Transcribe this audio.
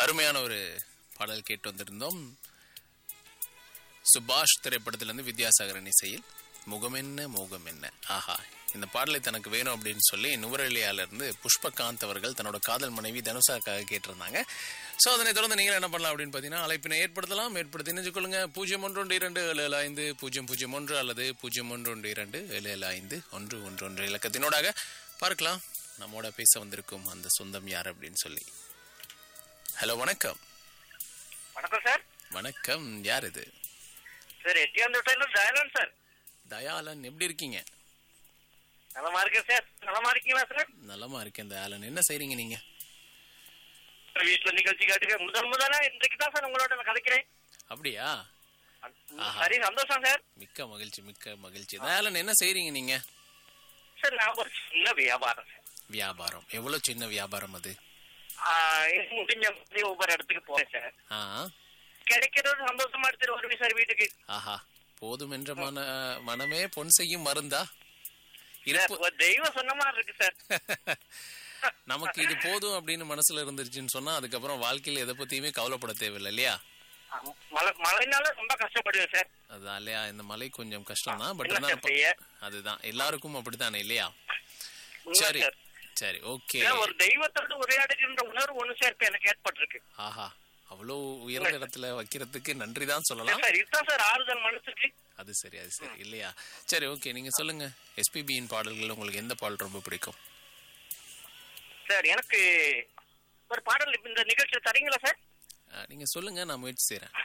அருமையான ஒரு பாடல் கேட்டு வந்திருந்தோம் சுபாஷ் திரைப்படத்திலிருந்து வித்யாசாகரன் இசையில் முகமென்ன மோகம் என்ன ஆஹா இந்த பாடலை தனக்கு வேணும் அப்படின்னு சொல்லி நுவரெலியால இருந்து புஷ்பகாந்த் அவர்கள் தன்னோட காதல் மனைவி தனுஷாக்காக கேட்டிருந்தாங்க ஸோ அதனை தொடர்ந்து நீங்கள் என்ன பண்ணலாம் அப்படின்னு பார்த்தீங்கன்னா அழைப்பினை ஏற்படுத்தலாம் ஏற்படுத்தி நினைச்சுக்கொள்ளுங்க பூஜ்ஜியம் ஒன்று ஒன்று இரண்டு ஏழு ஏழு ஐந்து பூஜ்ஜியம் பூஜ்ஜியம் ஒன்று அல்லது பூஜ்ஜியம் ஒன்று ஒன்று இரண்டு ஏழு ஏழு ஐந்து ஒன்று ஒன்று ஒன்று இலக்கத்தினோடாக பார்க்கலாம் நம்மோட பேச வந்திருக்கும் அந்த சொந்தம் யார் அப்படின்னு சொல்லி ஹலோ வணக்கம் வணக்கம் சார் வணக்கம் யார் இது சார் எட்டியாந்த டெய்லர் தயானந்த் சார் தயாளன் எப்படி இருக்கீங்க நலமா இருக்கேன் சார் நலமா இருக்கீங்களா சார் நலமா இருக்கேன் தயாளன் என்ன செய்றீங்க நீங்க வீட்டுல நிகழ்ச்சி கேட்டுக்க முதல் முதலா இன்றைக்கு தான் சார் உங்களோட நான் கதைக்கிறேன் அப்படியா ஆஹா. சரி சந்தோஷம் சார் மிக்க மகிழ்ச்சி மிக்க மகிழ்ச்சி தயாளன் என்ன செய்றீங்க நீங்க சார் நான் ஒரு சின்ன வியாபாரம் சார் வியாபாரம் எவ்வளவு சின்ன வியாபாரம் அது ஆஹ், எனக்கு முடிஞ்ச மாதிரி ஒவ்வொரு இடத்துக்கு போறேன் சார் ஆ கிடைக்கிறது சந்தோஷமா எடுத்துட்டு வருவேன் சார் வீட்டுக்கு ஆஹா போதும் என்ற மன மனமே பொன் செய்யும் மருந்தா சார், இருப்பு ஒரு தெய்வம் சொன்ன மாதிரி இருக்கு சார் நமக்கு இது போதும் அப்படின்னு மனசுல இருந்துருச்சுன்னு சொன்னா அதுக்கப்புறம் வாழ்க்கையில எதை பத்தியுமே கவலைப்பட தேவையில்லை இல்லையா ஆமா, மழை மழைனால ரொம்ப கஷ்டப்படுவேன் சார் அதுதான் இல்லையா இந்த மலை கொஞ்சம் கஷ்டம் தான் பட் என்ன சார் இருந்தாலும் செய்ய? அதுதான் எல்லாருக்கும் அப்படித்தானே இல்லையா உண்மை சரி சார். சரி ஓகே ஏன்னா, ஒரு தெய்வத்தோடு உரையாடுகின்ற உணர்வு ஒண்ணு சார் இப்ப எனக்கு ஏற்பட்டிருக்கு ஆஹா அவ்வளோ உயர்ந்த இடத்துல வைக்கிறதுக்கு நன்றி தான் சொல்லலாம் சார் இதுதான் சார் ஆறுதல் மனசுக்கு அது சரி அது சரி இல்லையா சரி ஓகே நீங்க சொல்லுங்க எஸ்பிபியின் பாடல்கள் உங்களுக்கு எந்த பாடல் ரொம்ப பிடிக்கும் சார் எனக்கு ஒரு பாடல் இந்த நிகழ்ச்சியில் தரீங்களா சார் அஹ், நீங்க சொல்லுங்க நான் முயற்சி செய்றேன்